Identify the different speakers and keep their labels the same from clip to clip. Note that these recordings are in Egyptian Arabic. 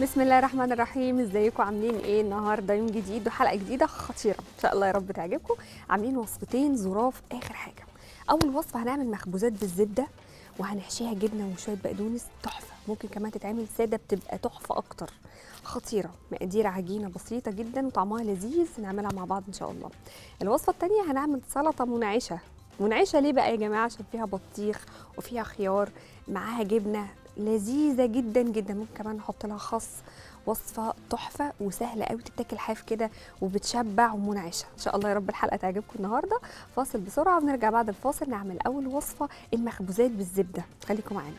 Speaker 1: بسم الله الرحمن الرحيم ازيكم عاملين ايه النهارده يوم جديد وحلقه جديده خطيره ان شاء الله يا رب تعجبكم عاملين وصفتين ظراف اخر حاجه اول وصفه هنعمل مخبوزات بالزبده وهنحشيها جبنه وشويه بقدونس تحفه ممكن كمان تتعمل ساده بتبقى تحفه اكتر خطيره مقادير عجينه بسيطه جدا وطعمها لذيذ نعملها مع بعض ان شاء الله الوصفه الثانيه هنعمل سلطه منعشه منعشه ليه بقى يا جماعه عشان فيها بطيخ وفيها خيار معاها جبنه لذيذه جدا جدا ممكن كمان نحط لها خس وصفه تحفه وسهله قوي تتاكل حاف كده وبتشبع ومنعشه ان شاء الله يا رب الحلقه تعجبكم النهارده فاصل بسرعه ونرجع بعد الفاصل نعمل اول وصفه المخبوزات بالزبده خليكم معانا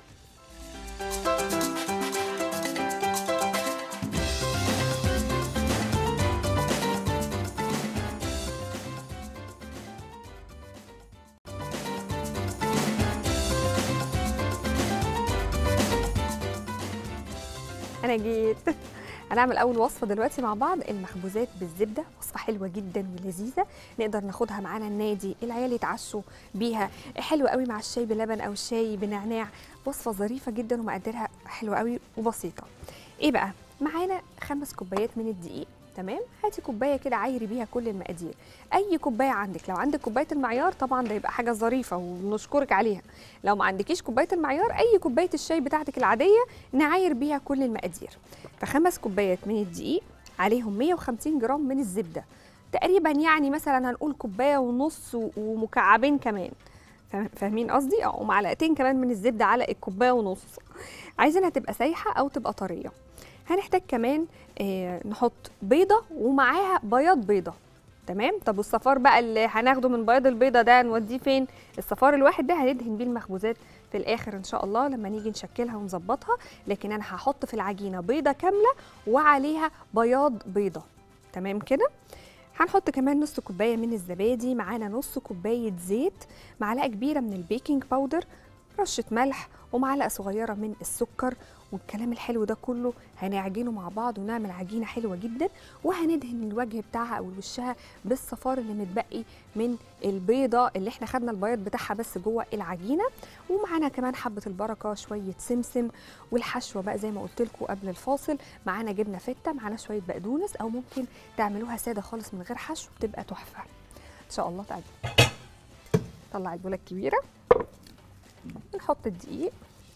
Speaker 1: انا جيت هنعمل اول وصفه دلوقتي مع بعض المخبوزات بالزبده وصفه حلوه جدا ولذيذه نقدر ناخدها معانا النادي العيال يتعشوا بيها حلوه قوي مع الشاي بلبن او الشاي بنعناع وصفه ظريفه جدا ومقاديرها حلوه قوي وبسيطه ايه بقى معانا خمس كوبايات من الدقيق تمام هاتي كوبايه كده عايري بيها كل المقادير اي كوبايه عندك لو عندك كوبايه المعيار طبعا ده يبقى حاجه ظريفه ونشكرك عليها لو ما عندكيش كوبايه المعيار اي كوبايه الشاي بتاعتك العاديه نعاير بيها كل المقادير فخمس كوبايات من الدقيق عليهم 150 جرام من الزبده تقريبا يعني مثلا هنقول كوبايه ونص ومكعبين كمان فاهمين قصدي اه ومعلقتين كمان من الزبده على الكوبايه ونص عايزينها تبقى سايحه او تبقى طريه هنحتاج كمان آه نحط بيضه ومعاها بياض بيضه تمام طب والصفار بقى اللي هناخده من بياض البيضه ده نوديه فين الصفار الواحد ده هندهن بيه المخبوزات في الاخر ان شاء الله لما نيجي نشكلها ونظبطها لكن انا هحط في العجينه بيضه كامله وعليها بياض بيضه تمام كده هنحط كمان نص كوبايه من الزبادي معانا نص كوبايه زيت معلقه كبيره من البيكنج باودر رشه ملح ومعلقه صغيره من السكر والكلام الحلو ده كله هنعجنه مع بعض ونعمل عجينه حلوه جدا وهندهن الوجه بتاعها او وشها بالصفار اللي متبقي من البيضه اللي احنا خدنا البياض بتاعها بس جوه العجينه ومعانا كمان حبه البركه شويه سمسم والحشوه بقى زي ما قلت لكم قبل الفاصل معانا جبنه فته معانا شويه بقدونس او ممكن تعملوها ساده خالص من غير حشو بتبقى تحفه ان شاء الله تعجبكم طلع البوله الكبيره نحط الدقيق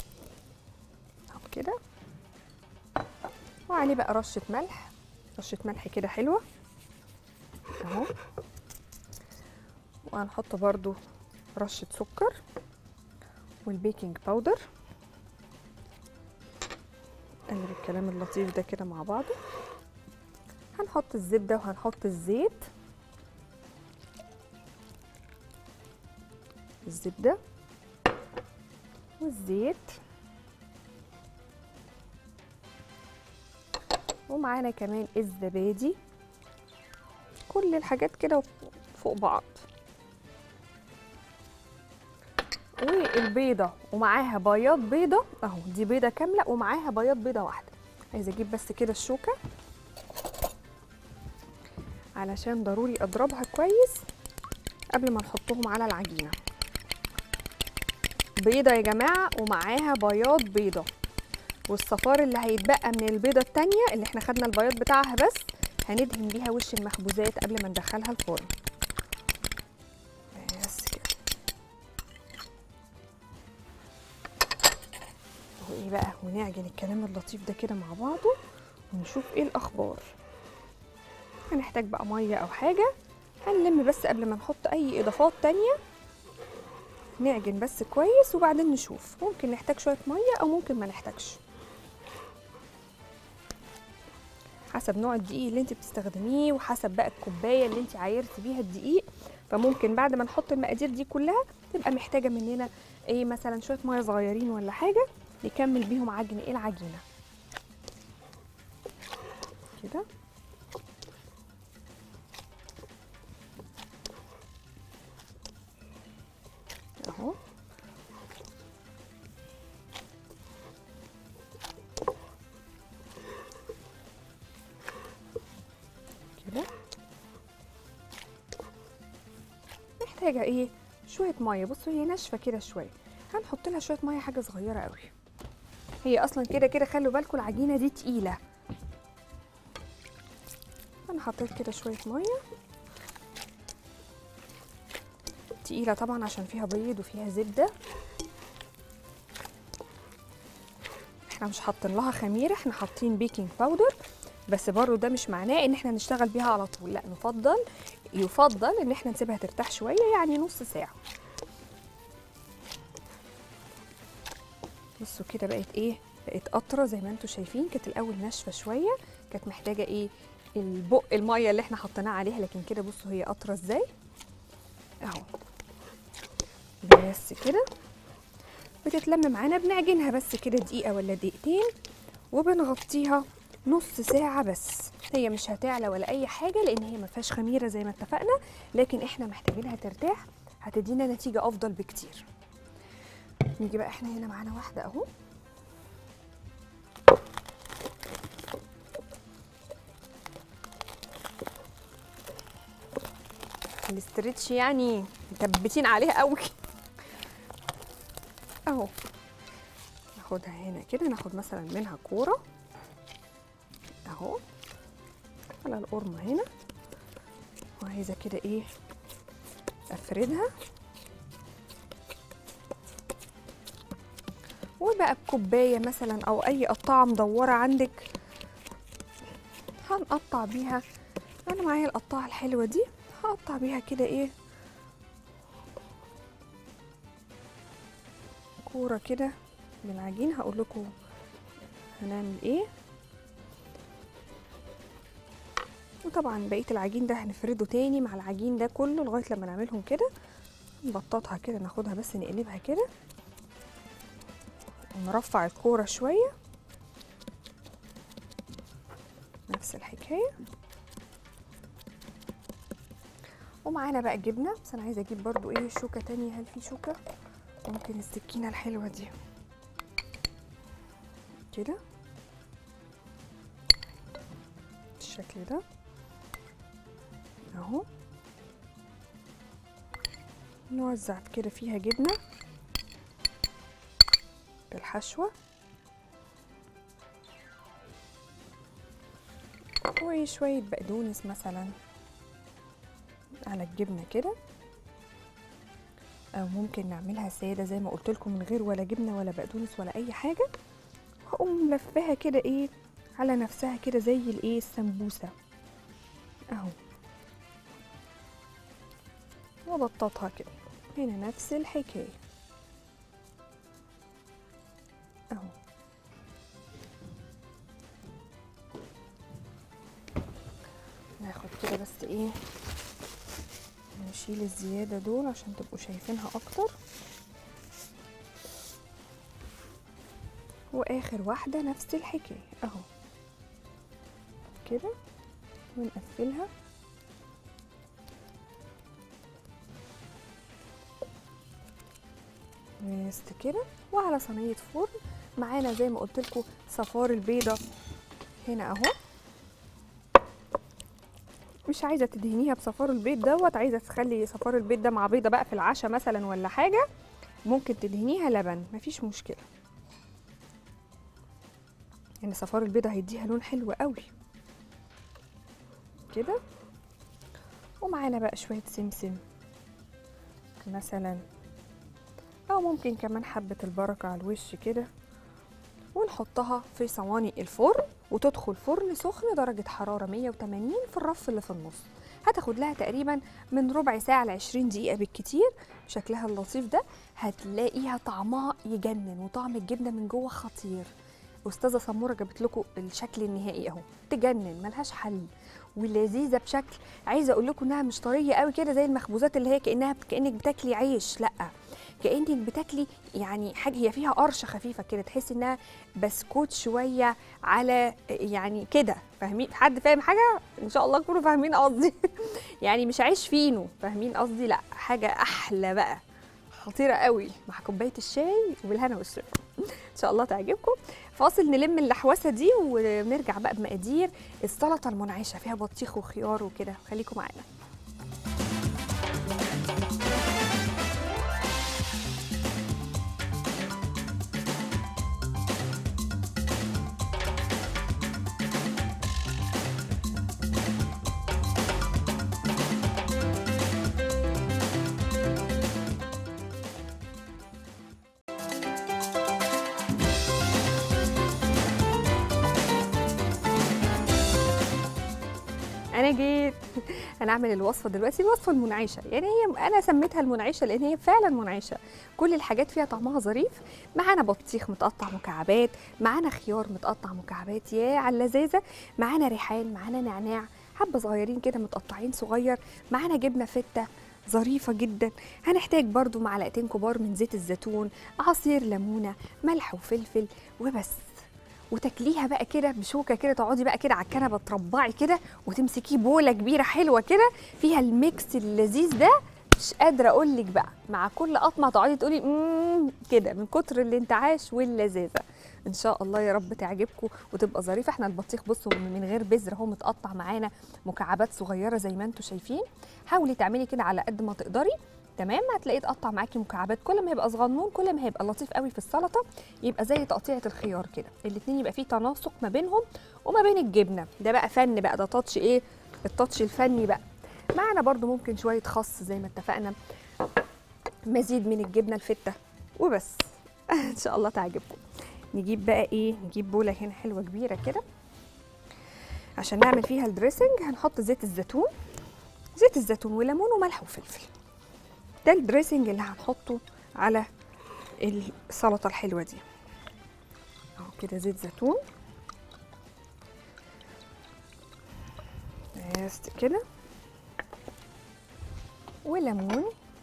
Speaker 1: كده وعليه بقى رشه ملح رشه ملح كده حلوه اهو وهنحط برضو رشه سكر والبيكنج باودر نقلب الكلام اللطيف ده كده مع بعضه هنحط الزبده وهنحط الزيت الزبده والزيت ومعانا كمان الزبادي كل الحاجات كده فوق بعض والبيضه ومعاها بياض بيضه اهو دي بيضه كامله ومعاها بياض بيضه واحده عايزه اجيب بس كده الشوكه علشان ضروري اضربها كويس قبل ما نحطهم على العجينه بيضه يا جماعه ومعاها بياض بيضه والصفار اللي هيتبقى من البيضه التانية اللي احنا خدنا البياض بتاعها بس هندهن بيها وش المخبوزات قبل ما ندخلها الفرن بس كده وايه بقى ونعجن الكلام اللطيف ده كده مع بعضه ونشوف ايه الاخبار هنحتاج بقى ميه او حاجه هنلم بس قبل ما نحط اي اضافات تانية نعجن بس كويس وبعدين نشوف ممكن نحتاج شويه ميه او ممكن ما نحتاجش حسب نوع الدقيق اللي انت بتستخدميه وحسب بقى الكوبايه اللي انت عايرتي بيها الدقيق فممكن بعد ما نحط المقادير دي كلها تبقى محتاجه مننا ايه مثلا شويه ميه صغيرين ولا حاجه نكمل بيهم عجن ايه العجينه كده اهو كده محتاجه ايه شويه ميه بصوا هي ناشفه كده شويه هنحط لها شويه ميه حاجه صغيره قوي هي اصلا كده كده خلوا بالكم العجينه دي تقيله انا حطيت كده شويه ميه تقيله طبعا عشان فيها بيض وفيها زبده احنا مش حاطين لها خميره احنا حاطين بيكنج باودر بس برضو ده مش معناه ان احنا نشتغل بيها على طول لا نفضل يفضل ان احنا نسيبها ترتاح شويه يعني نص ساعه بصوا كده بقت ايه بقت قطره زي ما انتم شايفين كانت الاول ناشفه شويه كانت محتاجه ايه البق الميه اللي احنا حطيناها عليها لكن كده بصوا هي قطره ازاي اهو بس كده بتتلم معانا بنعجنها بس كده دقيقه ولا دقيقتين وبنغطيها نص ساعة بس هي مش هتعلى ولا أي حاجة لأن هي ما فيهاش خميرة زي ما اتفقنا لكن احنا محتاجينها ترتاح هتدينا نتيجة أفضل بكتير نيجي بقى احنا هنا معانا واحدة أهو الاسترتش يعني مثبتين عليها قوي اهو ناخدها هنا كده ناخد مثلا منها كوره اهو على القرمة هنا وعايزة كده ايه افردها وبقى بكوباية مثلا او اي قطاعة مدورة عندك هنقطع بيها انا معايا القطاعة الحلوة دي هقطع بيها كده ايه كورة كده بالعجين هقول لكم هنعمل ايه وطبعا بقيه العجين ده هنفرده تاني مع العجين ده كله لغايه لما نعملهم كده نبططها كده ناخدها بس نقلبها كده ونرفع الكوره شويه نفس الحكايه ومعانا بقى الجبنه بس انا عايزه اجيب برضو ايه شوكه تانية هل في شوكه ممكن السكينه الحلوه دي كده بالشكل ده اهو نوزع كده فيها جبنه بالحشوه وشويه بقدونس مثلا على الجبنه كده او ممكن نعملها ساده زي ما قلت لكم من غير ولا جبنه ولا بقدونس ولا اي حاجه واقوم ملفاها كده ايه على نفسها كده زي الايه السمبوسه اهو وبططها كده هنا نفس الحكايه اهو ناخد كده بس ايه نشيل الزيادة دول عشان تبقوا شايفينها اكتر واخر واحدة نفس الحكاية اهو كده ونقفلها بس كده وعلى صينية فرن معانا زي ما قلت لكم صفار البيضة هنا اهو مش عايزه تدهنيها بصفار البيض دوت عايزه تخلي صفار البيض ده مع بيضه بقى في العشاء مثلا ولا حاجه ممكن تدهنيها لبن مفيش مشكله يعني صفار البيضه هيديها لون حلو قوي كده ومعانا بقى شويه سمسم مثلا او ممكن كمان حبه البركه على الوش كده ونحطها في صواني الفرن وتدخل فرن سخن درجة حرارة 180 في الرف اللي في النص هتاخد لها تقريبا من ربع ساعة ل 20 دقيقة بالكتير بشكلها اللطيف ده هتلاقيها طعمها يجنن وطعم الجبنة من جوه خطير أستاذة سمورة جابت لكم الشكل النهائي أهو تجنن ملهاش حل ولذيذة بشكل عايزة أقول لكم إنها مش طرية قوي كده زي المخبوزات اللي هي كأنها كأنك بتاكلي عيش لأ كانك بتاكلي يعني حاجه هي فيها قرشه خفيفه كده تحسي انها بسكوت شويه على يعني كده فاهمين حد فاهم حاجه ان شاء الله تكونوا فاهمين قصدي يعني مش عيش فينو فاهمين قصدي لا حاجه احلى بقى خطيره قوي مع كوبايه الشاي وبالهنا والشفا ان شاء الله تعجبكم فاصل نلم اللحوسه دي ونرجع بقى بمقادير السلطه المنعشه فيها بطيخ وخيار وكده خليكم معانا انا جيت هنعمل الوصفه دلوقتي الوصفه المنعشه يعني هي انا سميتها المنعشه لان هي فعلا منعشه كل الحاجات فيها طعمها ظريف معانا بطيخ متقطع مكعبات معانا خيار متقطع مكعبات يا على اللذاذه معانا ريحان معانا نعناع حبه صغيرين كده متقطعين صغير معانا جبنه فته ظريفة جدا هنحتاج برضو معلقتين كبار من زيت الزيتون عصير ليمونة ملح وفلفل وبس وتاكليها بقى كده بشوكه كده تقعدي بقى كده على الكنبه تربعي كده وتمسكيه بوله كبيره حلوه كده فيها الميكس اللذيذ ده مش قادره اقول لك بقى مع كل قطمه تقعدي تقولي امم كده من كتر الانتعاش واللذاذه ان شاء الله يا رب تعجبكم وتبقى ظريفه احنا البطيخ بصوا من غير بذر اهو متقطع معانا مكعبات صغيره زي ما انتم شايفين حاولي تعملي كده على قد ما تقدري تمام هتلاقيه اتقطع معاكي مكعبات كل ما هيبقى صغنون كل ما هيبقى لطيف قوي في السلطه يبقى زي تقطيعه الخيار كده الاتنين يبقى فيه تناسق ما بينهم وما بين الجبنه ده بقى فن بقى ده تاتش ايه التاتش الفني بقى معانا برده ممكن شويه خس زي ما اتفقنا مزيد من الجبنه الفته وبس ان شاء الله تعجبكم نجيب بقى ايه نجيب بوله هنا حلوه كبيره كده عشان نعمل فيها الدريسنج هنحط زيت الزيتون زيت الزيتون وليمون وملح وفلفل ده الدريسنج اللي هنحطه على السلطه الحلوه دي اهو كده زيت زيتون بس كده وليمون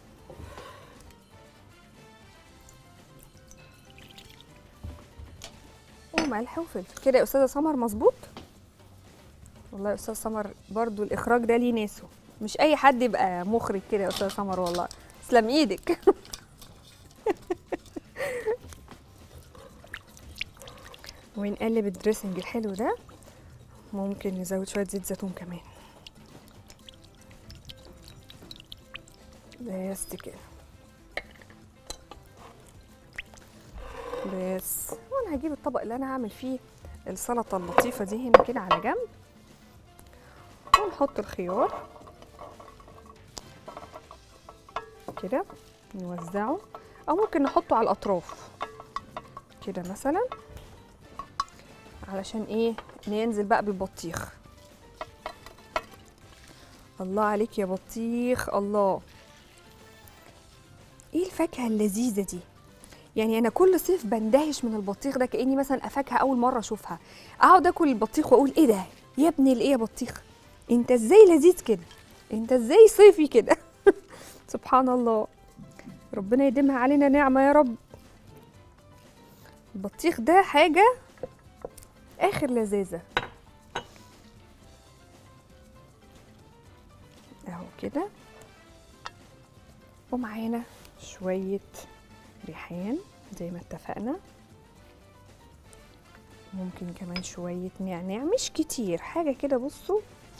Speaker 1: وملح وفلفل كده يا استاذه سمر مظبوط والله يا استاذ سمر برضو الاخراج ده ليه ناسه مش اي حد يبقى مخرج كده يا استاذ سمر والله تسلم ايدك ونقلب الدريسنج الحلو ده ممكن نزود شويه زيت زيتون كمان بس كده بس وانا هجيب الطبق اللي انا هعمل فيه السلطه اللطيفه دي هنا كده على جنب ونحط الخيار كده نوزعه او ممكن نحطه على الاطراف كده مثلا علشان ايه ننزل بقى بالبطيخ الله عليك يا بطيخ الله ايه الفاكهه اللذيذه دي يعني انا كل صيف بندهش من البطيخ ده كاني مثلا فاكهه اول مره اشوفها اقعد اكل البطيخ واقول ايه ده يا ابني الايه يا بطيخ انت ازاي لذيذ كده انت ازاي صيفي كده سبحان الله ربنا يديمها علينا نعمه يا رب البطيخ ده حاجه اخر لذاذه اهو كده ومعانا شويه ريحان زي ما اتفقنا ممكن كمان شويه نعناع مش كتير حاجه كده بصوا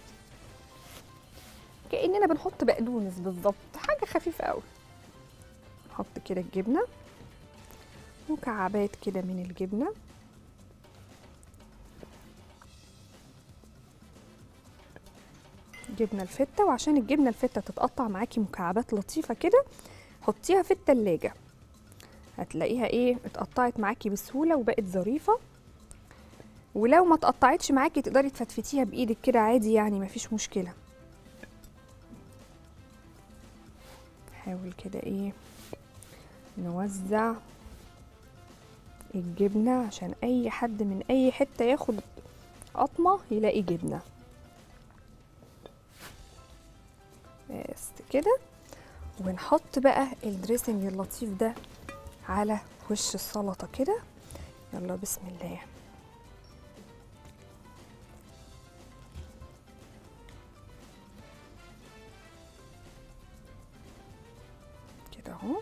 Speaker 1: كاننا بنحط بقدونس بالظبط حاجه خفيفه قوي نحط كده الجبنه مكعبات كده من الجبنه جبنه الفته وعشان الجبنه الفته تتقطع معاكي مكعبات لطيفه كده حطيها في التلاجة هتلاقيها ايه اتقطعت معاكي بسهوله وبقت ظريفه ولو ما اتقطعتش معاكي تقدري تفتفتيها بايدك كده عادي يعني مفيش مشكله نحاول كده ايه نوزع الجبنه عشان اي حد من اي حته ياخد قطمه يلاقي جبنه بس كده ونحط بقى الدريسنج اللطيف ده على وش السلطه كده يلا بسم الله كده اهو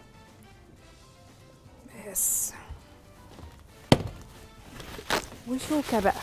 Speaker 1: بس وشوكه بقى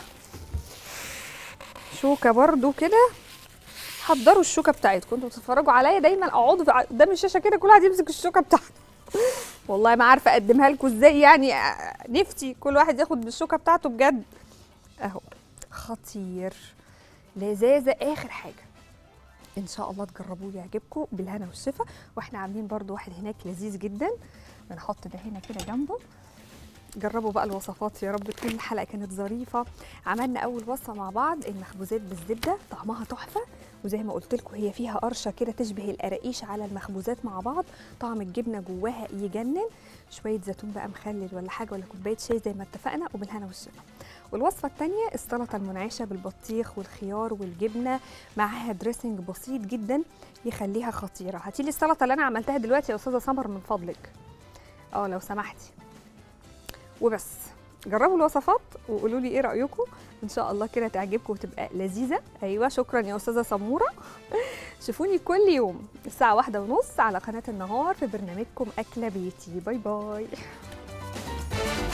Speaker 1: شوكه برضو كده حضروا الشوكه بتاعتكم انتوا بتتفرجوا عليا دايما اقعدوا قدام الشاشه كده كل واحد يمسك الشوكه بتاعته والله ما عارفه اقدمها لكم ازاي يعني نفتي كل واحد ياخد بالشوكه بتاعته بجد اهو خطير لذاذه اخر حاجه ان شاء الله تجربوه يعجبكم بالهنا والشفا واحنا عاملين برضو واحد هناك لذيذ جدا بنحط ده هنا كده جنبه جربوا بقى الوصفات يا رب تكون الحلقه كانت ظريفه عملنا اول وصفه مع بعض المخبوزات بالزبده طعمها تحفه وزي ما قلت لكم هي فيها قرشه كده تشبه القراقيش على المخبوزات مع بعض طعم الجبنه جواها يجنن شويه زيتون بقى مخلل ولا حاجه ولا كوبايه شاي زي ما اتفقنا وبالهنا والشفا والوصفه الثانيه السلطه المنعشه بالبطيخ والخيار والجبنه معاها دريسنج بسيط جدا يخليها خطيره هاتي لي السلطه اللي انا عملتها دلوقتي يا استاذه سمر من فضلك اه لو سمحتي وبس جربوا الوصفات وقولوا لي ايه رايكم ان شاء الله كده تعجبكم وتبقى لذيذه ايوه شكرا يا استاذه سموره شوفوني كل يوم الساعه واحدة ونص على قناه النهار في برنامجكم اكله بيتي باي باي